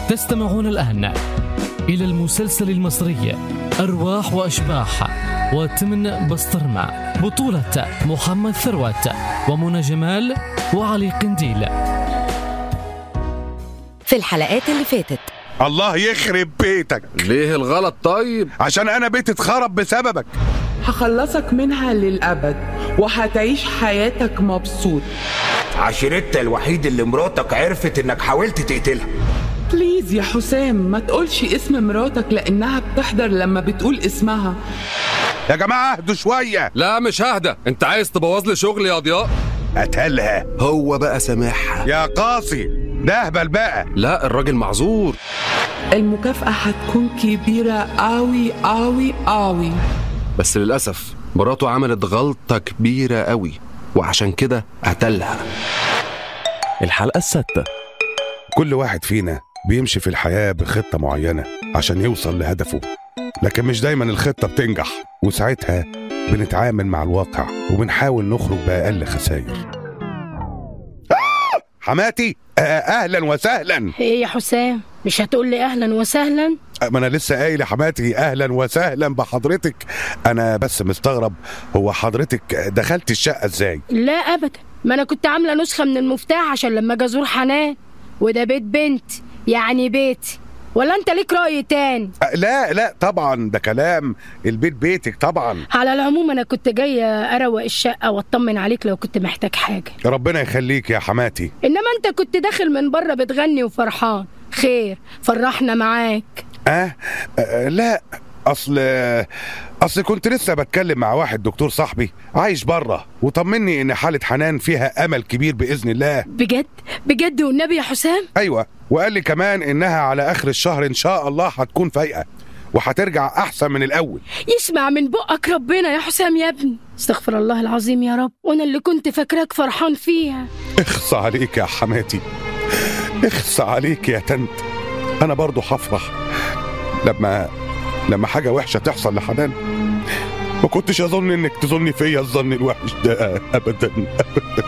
تستمعون الآن إلى المسلسل المصري أرواح وأشباح وتمن بسطرمة بطولة محمد ثروت ومنى جمال وعلي قنديل في الحلقات اللي فاتت الله يخرب بيتك ليه الغلط طيب عشان انا بيتي اتخرب بسببك هخلصك منها للأبد وهتعيش حياتك مبسوط عشيرتها الوحيد اللي مراتك عرفت انك حاولت تقتلها بليز يا حسام ما تقولش اسم مراتك لأنها بتحضر لما بتقول اسمها يا جماعه اهدوا شويه لا مش ههدى انت عايز تبوظ لي شغلي يا ضياء قتلها هو بقى سامحها يا قاسي ده اهبل بقى لا الراجل معذور المكافأة هتكون كبيرة قوي قوي قوي بس للاسف مراته عملت غلطه كبيره قوي وعشان كده قتلها الحلقة السادسة كل واحد فينا بيمشي في الحياه بخطه معينه عشان يوصل لهدفه لكن مش دايما الخطه بتنجح وساعتها بنتعامل مع الواقع وبنحاول نخرج باقل خسائر آه! حماتي آه، اهلا وسهلا ايه يا حسام مش هتقول لي اهلا وسهلا ما انا لسه قايل يا حماتي اهلا وسهلا بحضرتك انا بس مستغرب هو حضرتك دخلت الشقه ازاي لا ابدا ما انا كنت عامله نسخه من المفتاح عشان لما اجي ازور حنان وده بيت بنت يعني بيتي ولا انت ليك راي تاني أه، لا لا طبعا ده كلام البيت بيتك طبعا على العموم انا كنت جايه اروق الشقه واطمن عليك لو كنت محتاج حاجه ربنا يخليك يا حماتي انما انت كنت داخل من بره بتغني وفرحان خير فرحنا معاك أه؟, أه لا اصل اصل كنت لسه بتكلم مع واحد دكتور صاحبي عايش بره وطمني ان حاله حنان فيها امل كبير باذن الله بجد بجد والنبي يا حسام ايوه وقال لي كمان انها على اخر الشهر ان شاء الله هتكون فايقه وهترجع احسن من الاول يسمع من بقك ربنا يا حسام يا ابني استغفر الله العظيم يا رب وانا اللي كنت فاكراك فرحان فيها اخص عليك يا حماتي اخص عليك يا تنت انا برضو هفرح لما لما حاجه وحشه تحصل لحنان ما كنتش اظن انك تظني فيا الظن الوحش ده ابدا ابدا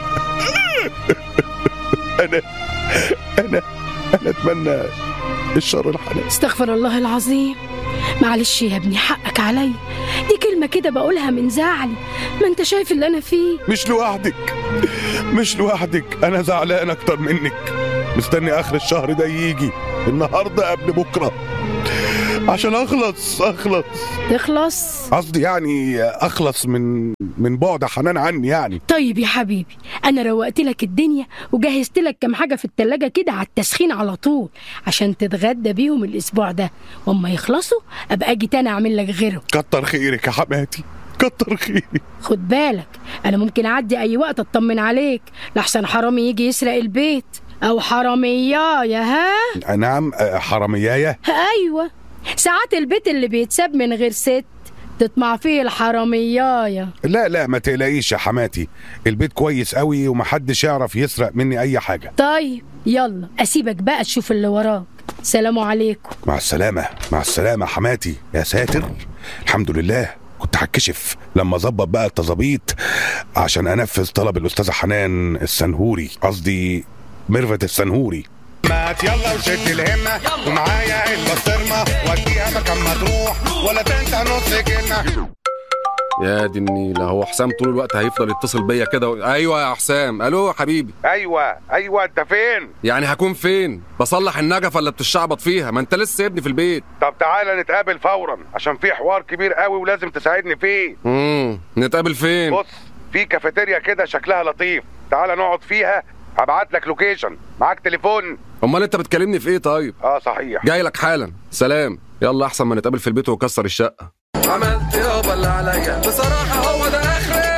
انا انا انا اتمنى الشر لحنان استغفر الله العظيم معلش يا ابني حقك عليا دي كلمة كده بقولها من زعلي ما انت شايف اللي انا فيه مش لوحدك مش لوحدك انا زعلان اكتر منك مستني اخر الشهر ده يجي النهارده قبل بكره عشان اخلص اخلص تخلص قصدي يعني اخلص من من بعد حنان عني يعني طيب يا حبيبي انا روقت لك الدنيا وجهزت لك كام حاجه في التلاجة كده على التسخين على طول عشان تتغدى بيهم الاسبوع ده واما يخلصوا ابقى اجي تاني اعمل لك غيرهم كتر خيرك يا حماتي كتر خيرك خد بالك انا ممكن اعدي اي وقت اطمن عليك لحسن حرامي يجي يسرق البيت او حراميايا ها نعم آه، حراميايه ايوه ساعات البيت اللي بيتساب من غير ست تطمع فيه الحراميايا لا لا ما تقلقيش يا حماتي البيت كويس قوي ومحدش يعرف يسرق مني اي حاجه طيب يلا اسيبك بقى تشوف اللي وراك سلام عليكم مع السلامه مع السلامه حماتي يا ساتر الحمد لله كنت هتكشف لما ظبط بقى التظابيط عشان انفذ طلب الاستاذه حنان السنهوري قصدي ميرفت السنهوري مات يلا وشد الهمة ومعايا البسطرمة وديها مكان ما تروح ولا تنسى نص كلمة يا دي النيلة هو حسام طول الوقت هيفضل يتصل بيا كده و... ايوه يا حسام الو يا حبيبي ايوه ايوه انت فين يعني هكون فين بصلح النجفه اللي بتشعبط فيها ما انت لسه يا ابني في البيت طب تعالى نتقابل فورا عشان في حوار كبير قوي ولازم تساعدني فيه امم نتقابل فين بص في كافيتيريا كده شكلها لطيف تعالى نقعد فيها هبعت لك لوكيشن معاك تليفون امال انت بتكلمني في ايه طيب اه صحيح جاي لك حالا سلام يلا احسن ما نتقابل في البيت وكسر الشقه عملت يابا اللي عليا بصراحه هو ده اخري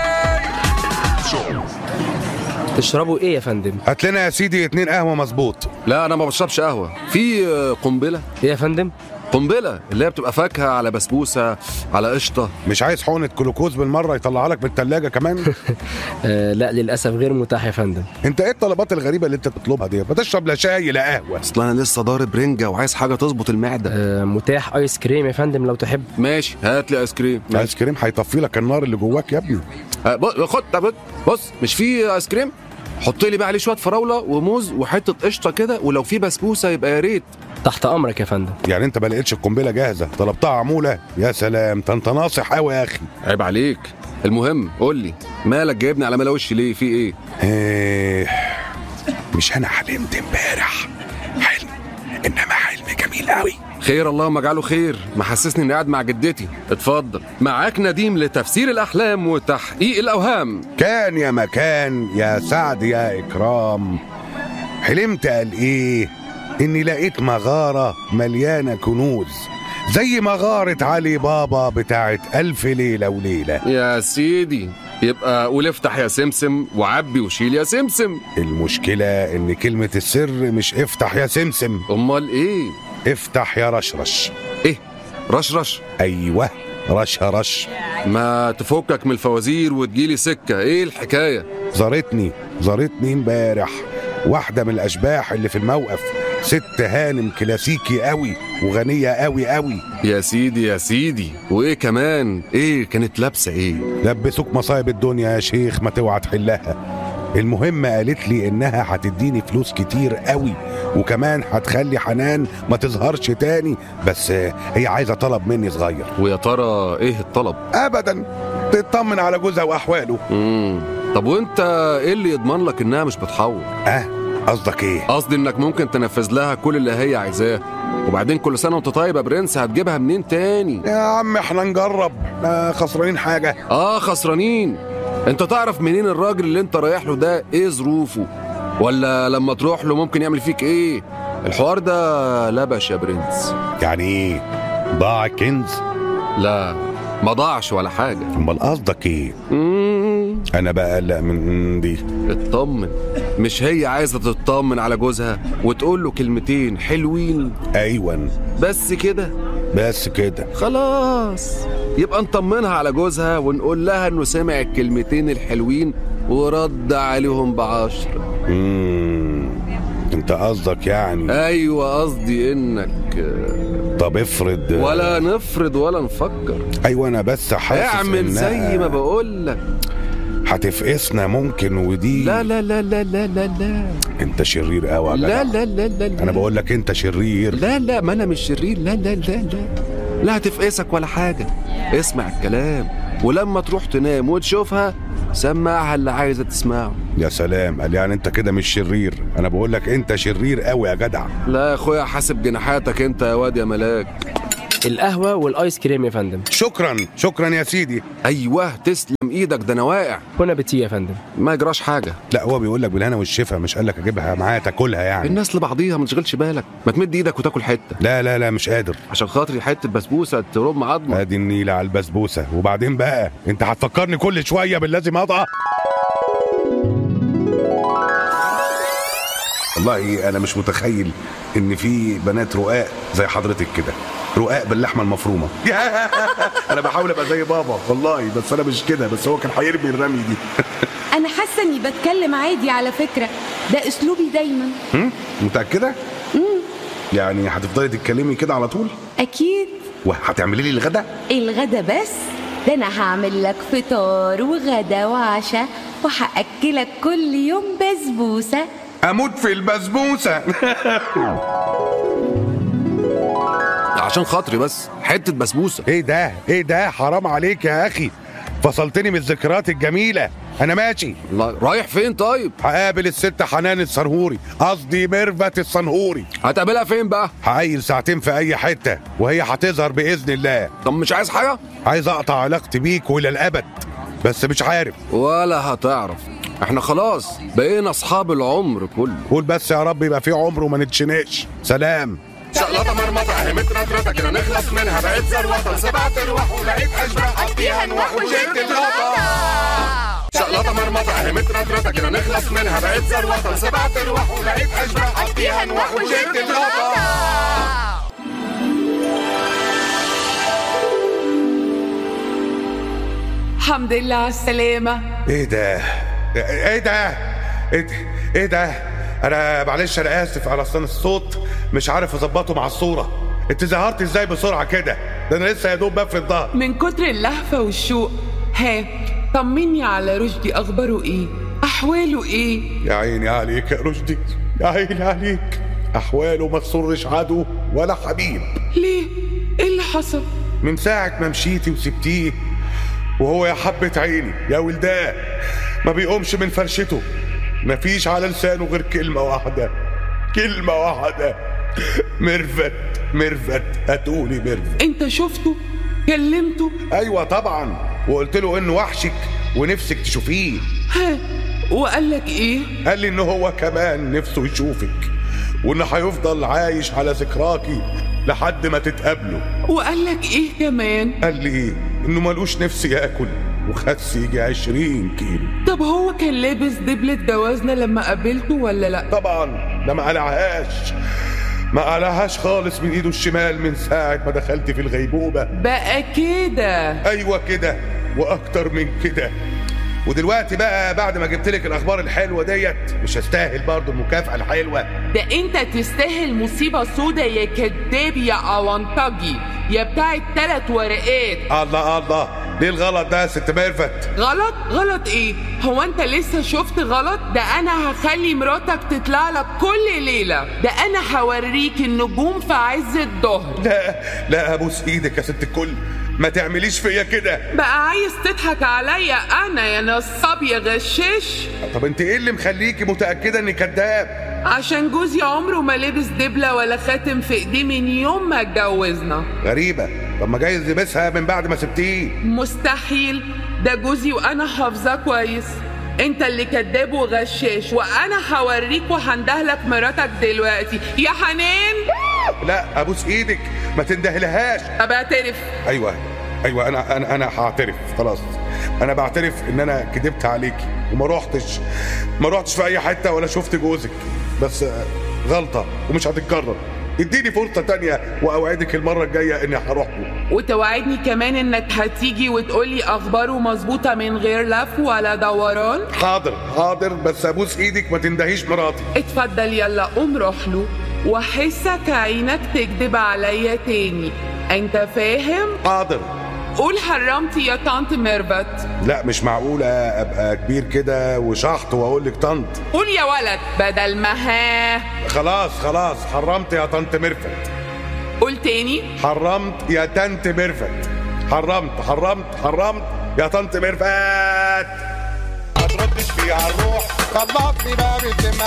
تشربوا ايه يا فندم؟ هات لنا يا سيدي اتنين قهوه مظبوط لا انا ما بشربش قهوه في آه، قنبله ايه يا فندم؟ قنبله اللي هي بتبقى فاكهه على بسبوسه على قشطه مش عايز حقنه جلوكوز بالمره يطلعها لك من الثلاجه كمان آه لا للاسف غير متاح يا فندم انت ايه الطلبات الغريبه اللي انت بتطلبها دي ما تشرب لا شاي لا قهوه اصل انا لسه ضارب رنجه وعايز حاجه تظبط المعده آه متاح ايس كريم يا فندم لو تحب ماشي هات لي ايس كريم الايس كريم هيطفي لك النار اللي جواك يا ابني آه، بص- خد طب بص مش في ايس كريم حط لي بقى عليه شويه فراوله وموز وحته قشطه كده ولو في بسبوسه يبقى يا ريت تحت امرك يا فندم يعني انت ما لقيتش القنبله جاهزه طلبتها عموله يا سلام ده انت ناصح قوي يا اخي عيب عليك المهم قول لي مالك جايبني على ملا وشي ليه في ايه إيه مش انا حلمت امبارح حلم انما حلم جميل قوي خير اللهم اجعله خير محسسني اني قاعد مع جدتي اتفضل معاك نديم لتفسير الاحلام وتحقيق الاوهام كان يا مكان يا سعد يا اكرام حلمت قال ايه اني لقيت مغاره مليانه كنوز زي مغاره علي بابا بتاعت الف ليله وليله يا سيدي يبقى قول افتح يا سمسم وعبي وشيل يا سمسم المشكله ان كلمه السر مش افتح يا سمسم امال ايه افتح يا رشرش ايه رشرش ايوه رشرش ما تفكك من الفوازير وتجيلي سكه ايه الحكايه زارتني زارتني امبارح واحدة من الأشباح اللي في الموقف ست هانم كلاسيكي قوي وغنية قوي قوي يا سيدي يا سيدي وايه كمان ايه كانت لابسه ايه لبسوك مصايب الدنيا يا شيخ ما توعى تحلها المهم قالت لي انها هتديني فلوس كتير قوي وكمان هتخلي حنان ما تظهرش تاني بس هي عايزه طلب مني صغير ويا ترى ايه الطلب ابدا تطمن على جوزها واحواله امم طب وانت ايه اللي يضمن لك انها مش بتحور اه قصدك ايه قصدي انك ممكن تنفذ لها كل اللي هي عايزاه وبعدين كل سنه وانت طيب يا برنس هتجيبها منين تاني يا عم احنا نجرب لا خسرانين حاجه اه خسرانين انت تعرف منين الراجل اللي انت رايح له ده ايه ظروفه ولا لما تروح له ممكن يعمل فيك ايه الحوار ده لبش يا برنس يعني ايه ضاع كنز لا ما ضاعش ولا حاجه امال قصدك ايه مم. انا بقلق من دي اطمن مش هي عايزه تطمن على جوزها وتقول له كلمتين حلوين ايوه بس كده بس كده خلاص يبقى نطمنها على جوزها ونقول لها انه سمع الكلمتين الحلوين ورد عليهم بعشر مم. انت قصدك يعني ايوه قصدي انك طب افرض ولا نفرض ولا نفكر ايوه انا بس حاسس اعمل إنها زي ما بقول لك هتفقسنا ممكن ودي لا لا لا لا لا لا لا انت شرير قوي يا لا جدع. لا لا لا لا انا بقول لك انت شرير لا لا ما انا مش شرير لا لا لا لا لا هتفقسك ولا حاجة اسمع الكلام ولما تروح تنام وتشوفها سمعها اللي عايزة تسمعه يا سلام قال يعني انت كده مش شرير انا بقول لك انت شرير قوي يا جدع لا يا اخويا حاسب جناحاتك انت يا واد يا ملاك القهوه والايس كريم يا فندم شكرا شكرا يا سيدي ايوه تسلم ايدك ده انا واقع هنا بتي يا فندم ما يجراش حاجة لا هو بيقول لك بالهنا والشفا مش قال لك اجيبها معايا تاكلها يعني الناس لبعضيها ما تشغلش بالك ما تمد ايدك وتاكل حتة لا لا لا مش قادر عشان خاطري حتة بسبوسة ترم عظمك ادي النيلة على البسبوسة وبعدين بقى انت هتفكرني كل شوية باللازم اضع والله انا مش متخيل ان في بنات رقاق زي حضرتك كده رقاق باللحمه المفرومه انا بحاول ابقى زي بابا والله بس انا مش كده بس هو كان هيرمي الرمي دي انا حاسه اني بتكلم عادي على فكره ده اسلوبي دايما هم؟ متاكده يعني هتفضلي تتكلمي كده على طول اكيد وهتعملي لي الغدا الغدا بس ده انا هعمل لك فطار وغدا وعشاء وهاكلك كل يوم بسبوسه اموت في البسبوسه عشان خاطري بس حتة بسبوسة ايه ده ايه ده حرام عليك يا اخي فصلتني من الذكريات الجميله انا ماشي لا، رايح فين طيب هقابل الست حنان الصنهوري قصدي ميرفت الصنهوري هتقابلها فين بقى هعيل ساعتين في اي حته وهي هتظهر باذن الله طب مش عايز حاجة عايز اقطع علاقتي بيك والى الابد بس مش عارف ولا هتعرف احنا خلاص بقينا اصحاب العمر كله قول بس يا رب يبقى في عمر وما نتشنقش سلام شقلطة مرمطة اهي مترطرطة كده نخلص منها بقيت زروطة سبعت ارواح ولقيت اشباح قضيها نوح وشلت الغطا شقلطة مرمطة اهي مترطرطة كده نخلص منها بقيت زروطة سبعت ارواح ولقيت اشباح قضيها نوح وشلت الغطا الحمد لله على السلامة ايه ده ايه ده ايه ده, إيه ده؟ انا معلش انا اسف على اصلا الصوت مش عارف اظبطه مع الصوره انت ظهرت ازاي بسرعه كده ده انا لسه يا دوب بفرد ظهر من كتر اللهفة والشوق ها طمني على رشدي أخباره إيه احواله ايه يا عيني عليك يا رشدي يا عيني عليك احواله ما تسرش عدو ولا حبيب ليه ايه اللي حصل من ساعة ما مشيتي وسبتيه وهو يا حبة عيني يا ولداه ما بيقومش من فرشته مفيش على لسانه غير كلمة واحدة كلمة واحدة ميرفت ميرفت هتقولي ميرفت انت شفته كلمته ايوه طبعا وقلت له انه وحشك ونفسك تشوفيه ها وقال لك ايه قال لي ان هو كمان نفسه يشوفك وانه هيفضل عايش على ذكراكي لحد ما تتقابلوا وقال لك ايه كمان قال لي انه ملوش نفس ياكل وخس يجي عشرين كيلو طب هو كان لابس دبلة جوازنا لما قابلته ولا لا طبعا ده ما قلعهاش ما قلعهاش خالص من ايده الشمال من ساعة ما دخلت في الغيبوبة بقى كده ايوه كده واكتر من كده ودلوقتي بقى بعد ما جبت لك الاخبار الحلوه ديت مش هستاهل برضه المكافاه الحلوه ده انت تستاهل مصيبة سودا يا كداب يا اونطجي يا بتاع التلات ورقات الله الله ليه الغلط ده يا ست ميرفت غلط غلط ايه هو انت لسه شفت غلط ده انا هخلي مراتك تطلع لك كل ليلة ده انا هوريك النجوم في عز الظهر لا لا ابوس ايدك يا ست الكل ما تعمليش فيا كده بقى عايز تضحك عليا انا يا نصاب يا غشاش طب انت ايه اللي مخليكي متاكده اني كذاب عشان جوزي عمره ما لبس دبلة ولا خاتم في ايديه من يوم ما اتجوزنا غريبه طب ما جايز لبسها من بعد ما سبتيه مستحيل ده جوزي وانا حافظاه كويس انت اللي كذاب وغشاش وانا هوريك وهندهلك مراتك دلوقتي يا حنان لا ابوس ايدك ما تندهلهاش طب اعترف ايوه ايوه انا انا انا هعترف خلاص انا بعترف ان انا كدبت عليكي وما روحتش ما روحتش في اي حته ولا شفت جوزك بس آه، غلطه ومش هتتكرر اديني فرصه تانية واوعدك المره الجايه اني هروح له وتوعدني كمان انك هتيجي وتقولي اخباره مظبوطه من غير لف ولا دوران حاضر حاضر بس ابوس ايدك ما تندهيش مراتي اتفضل يلا قوم روح له وحسك عينك تكذب عليا تاني انت فاهم حاضر قول حرمتي يا طنط ميرفت لا مش معقوله ابقى كبير كده وشحط واقول لك طنط قول يا ولد بدل ما ها خلاص خلاص حرمت يا طنط ميرفت قول تاني حرمت يا تنت ميرفت حرمت حرمت حرمت يا طنط ميرفت ما تردش فيها الروح طلقني بقى بالذمه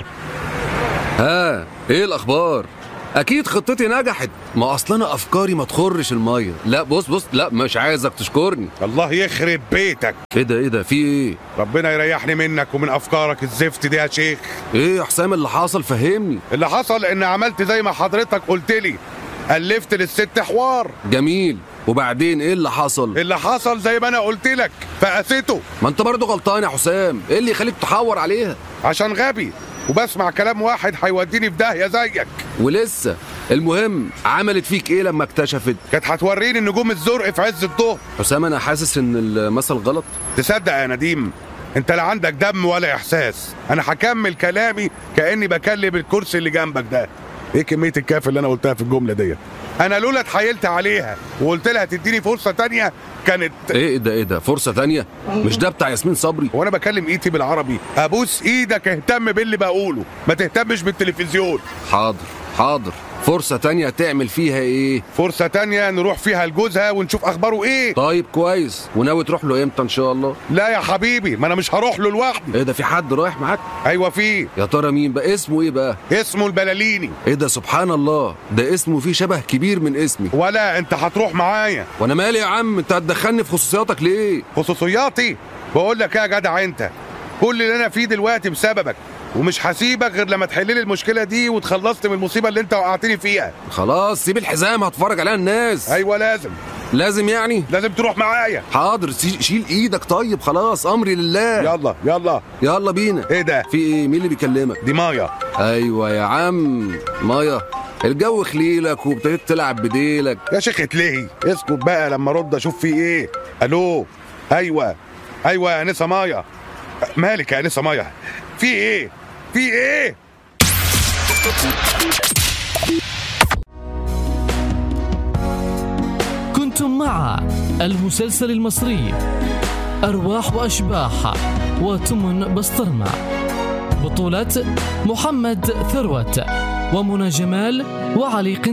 ها ايه الاخبار اكيد خطتي نجحت ما اصل انا افكاري ما تخرش الميه لا بص بص لا مش عايزك تشكرني الله يخرب بيتك ايه ده ايه ده في ايه ربنا يريحني منك ومن افكارك الزفت دي يا شيخ ايه يا حسام اللي حصل فهمني اللي حصل ان عملت زي ما حضرتك قلت لي الفت للست حوار جميل وبعدين ايه اللي حصل اللي حصل زي ما انا قلت لك فقسيته ما انت برضه غلطان يا حسام ايه اللي يخليك تحور عليها عشان غبي وبسمع كلام واحد هيوديني في داهيه زيك ولسه المهم عملت فيك ايه لما اكتشفت كانت هتوريني النجوم الزرق في عز الظهر حسام انا حاسس ان المثل غلط تصدق يا نديم انت لا عندك دم ولا احساس انا هكمل كلامي كاني بكلم الكرسي اللي جنبك ده ايه كميه الكاف اللي انا قلتها في الجمله ديت انا لولا اتحايلت عليها وقلت لها تديني فرصه تانية كانت ايه ده ايه ده فرصه تانية مش ده بتاع ياسمين صبري وانا بكلم ايتي بالعربي ابوس ايدك اهتم باللي بقوله ما تهتمش بالتلفزيون حاضر حاضر فرصة تانية تعمل فيها ايه؟ فرصة تانية نروح فيها لجوزها ونشوف اخباره ايه طيب كويس وناوي تروح له امتى ان شاء الله؟ لا يا حبيبي ما انا مش هروح له لوحدي ايه ده في حد رايح معاك؟ ايوه في يا ترى مين بقى اسمه ايه بقى؟ اسمه البلاليني ايه ده سبحان الله ده اسمه فيه شبه كبير من اسمي ولا انت هتروح معايا وانا مالي يا عم انت هتدخلني في خصوصياتك ليه؟ خصوصياتي بقول لك ايه يا جدع انت كل اللي انا فيه دلوقتي بسببك ومش هسيبك غير لما تحل لي المشكله دي وتخلصت من المصيبه اللي انت وقعتني فيها خلاص سيب الحزام هتفرج عليها الناس ايوه لازم لازم يعني لازم تروح معايا حاضر سي- شيل ايدك طيب خلاص امري لله يلا يلا يلا بينا ايه ده في ايه مين اللي بيكلمك دي مايا ايوه يا عم مايا الجو خليلك وابتديت تلعب بديلك يا شيخ اتلهي اسكت بقى لما ارد اشوف في ايه الو ايوه ايوه يا انسه مايا مالك يا انسه مايا في ايه في ايه كنتم مع المسلسل المصري أرواح وأشباح وتمن بسطرمة بطولة محمد ثروت ومنى جمال وعلي